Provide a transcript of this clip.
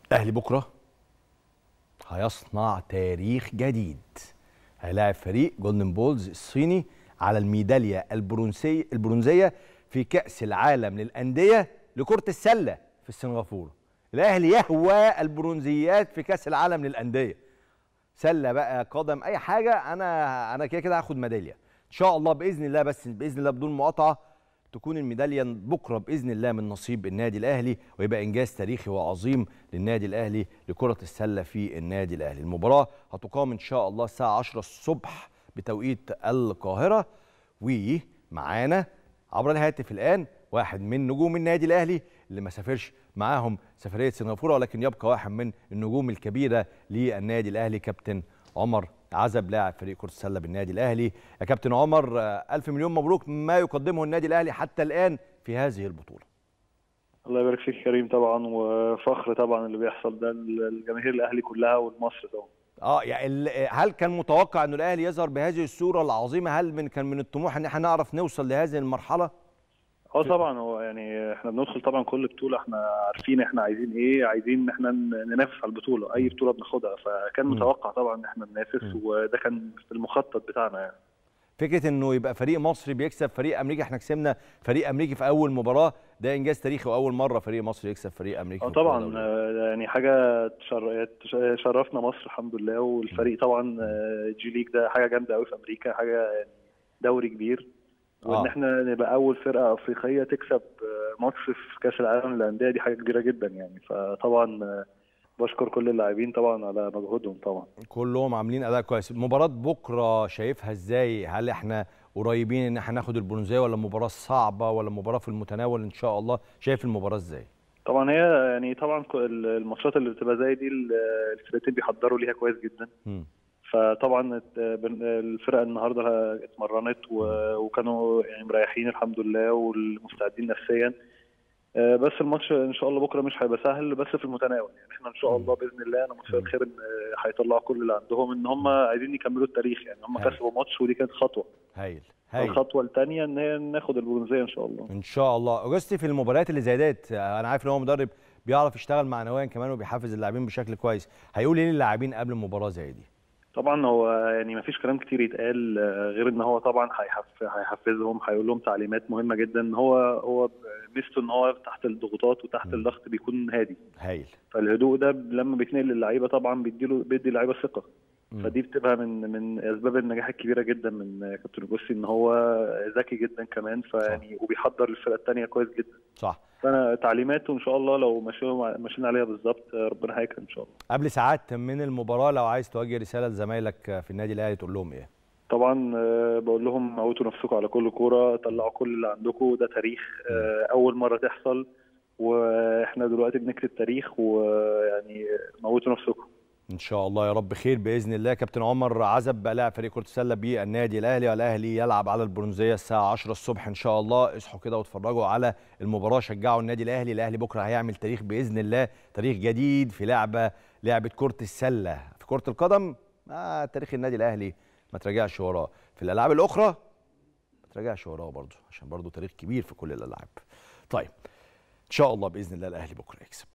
الاهلي بكره هيصنع تاريخ جديد هيلاعب فريق جولدن بولز الصيني على الميداليه البرونزيه البرونزيه في كاس العالم للانديه لكره السله في سنغافوره الاهلي يهوى البرونزيات في كاس العالم للانديه سله بقى قدم اي حاجه انا انا كده كده هاخد ميداليه ان شاء الله باذن الله بس باذن الله بدون مقاطعه تكون الميداليه بكره باذن الله من نصيب النادي الاهلي ويبقى انجاز تاريخي وعظيم للنادي الاهلي لكره السله في النادي الاهلي المباراه هتقام ان شاء الله الساعه 10 الصبح بتوقيت القاهره ومعانا عبر الهاتف الان واحد من نجوم النادي الاهلي اللي ما سافرش معاهم سفريه سنغافوره ولكن يبقى واحد من النجوم الكبيره للنادي الاهلي كابتن عمر عزب لاعب فريق كره السله بالنادي الاهلي يا كابتن عمر الف مليون مبروك ما يقدمه النادي الاهلي حتى الان في هذه البطوله الله يبارك فيك كريم طبعا وفخر طبعا اللي بيحصل ده الجماهير الاهلي كلها والمصر طبعا اه يعني هل كان متوقع انه الاهلي يظهر بهذه الصوره العظيمه هل من كان من الطموح ان احنا نعرف نوصل لهذه المرحله اه طبعا هو يعني احنا بندخل طبعا كل بطوله احنا عارفين احنا عايزين ايه عايزين ان احنا ننافس على البطوله اي بطوله بناخدها فكان م. متوقع طبعا ان احنا ننافس م. وده كان في المخطط بتاعنا يعني فكره انه يبقى فريق مصري بيكسب فريق امريكي احنا كسبنا فريق امريكي في اول مباراه ده انجاز تاريخي واول مره فريق مصري يكسب فريق امريكي اه طبعا آه، يعني حاجه تشر... شرفنا مصر الحمد لله والفريق طبعا آه، جي ليج ده حاجه جامده قوي في امريكا حاجه يعني دوري كبير وان آه. احنا نبقى اول فرقه افريقيه تكسب آه، ماتش في كاس العالم للانديه دي حاجه كبيره جدا يعني فطبعا آه، بشكر كل اللاعبين طبعا على مجهودهم طبعا كلهم عاملين اداء كويس مباراه بكره شايفها ازاي هل احنا قريبين ان احنا ناخد البرونزيه ولا مباراه صعبه ولا مباراه في المتناول ان شاء الله شايف المباراه ازاي طبعا هي يعني طبعا ك- الماتشات اللي بتبقى زي دي ال- الفرقتين بيحضروا ليها كويس جدا مم. فطبعا ات- بن- الفرقه النهارده اتمرنت و- وكانوا يعني مريحين الحمد لله والمستعدين نفسيا آه، بس الماتش ان شاء الله بكره مش هيبقى سهل بس في المتناول يعني احنا ان شاء الله باذن الله انا متفائل خير ان آه، هيطلعوا كل اللي عندهم ان هم عايزين يكملوا التاريخ يعني هم هايل. كسبوا ماتش ودي كانت خطوه هايل هايل الخطوه الثانيه ان هي ناخد البرونزيه ان شاء الله ان شاء الله اوجستي في المباريات اللي زي ديت انا عارف ان هو مدرب بيعرف يشتغل معنويا كمان وبيحفز اللاعبين بشكل كويس هيقول ايه للاعبين قبل مباراه زي دي طبعا هو يعني ما فيش كلام كتير يتقال آه، غير ان هو طبعا هيحف- هيحفزهم هيقول لهم تعليمات مهمه جدا هو هو ميزته ان هو تحت الضغوطات وتحت الضغط بيكون هادي هايل فالهدوء ده لما بيتنقل للعيبه طبعا بيديله بيدي اللعيبه ثقه مم. فدي بتبقى من من اسباب النجاح الكبيره جدا من كابتن جوسي ان هو ذكي جدا كمان فيعني وبيحضر الفرقه الثانيه كويس جدا صح فانا تعليماته ان شاء الله لو ماشيين ماشيين عليها بالظبط ربنا هيكرم ان شاء الله قبل ساعات من المباراه لو عايز توجه رساله لزمايلك في النادي الاهلي تقول لهم ايه طبعا آه، بقول لهم موتوا نفسكم على كل كوره طلعوا كل اللي عندكم ده تاريخ آه، اول مره تحصل واحنا دلوقتي بنكتب تاريخ ويعني موتوا نفسكم ان شاء الله يا رب خير باذن الله كابتن عمر عزب لاعب فريق كره السله بالنادي الاهلي والاهلي يلعب على البرونزيه الساعه 10 الصبح ان شاء الله اصحوا كده واتفرجوا على المباراه شجعوا النادي الاهلي الاهلي بكره هيعمل تاريخ باذن الله تاريخ جديد في لعبه لعبه كره السله في كره القدم آه تاريخ النادي الاهلي ما تراجعش وراه في الالعاب الاخرى ما تراجعش وراه برضه عشان برضه تاريخ كبير في كل الالعاب طيب ان شاء الله باذن الله الاهلي بكره يكسب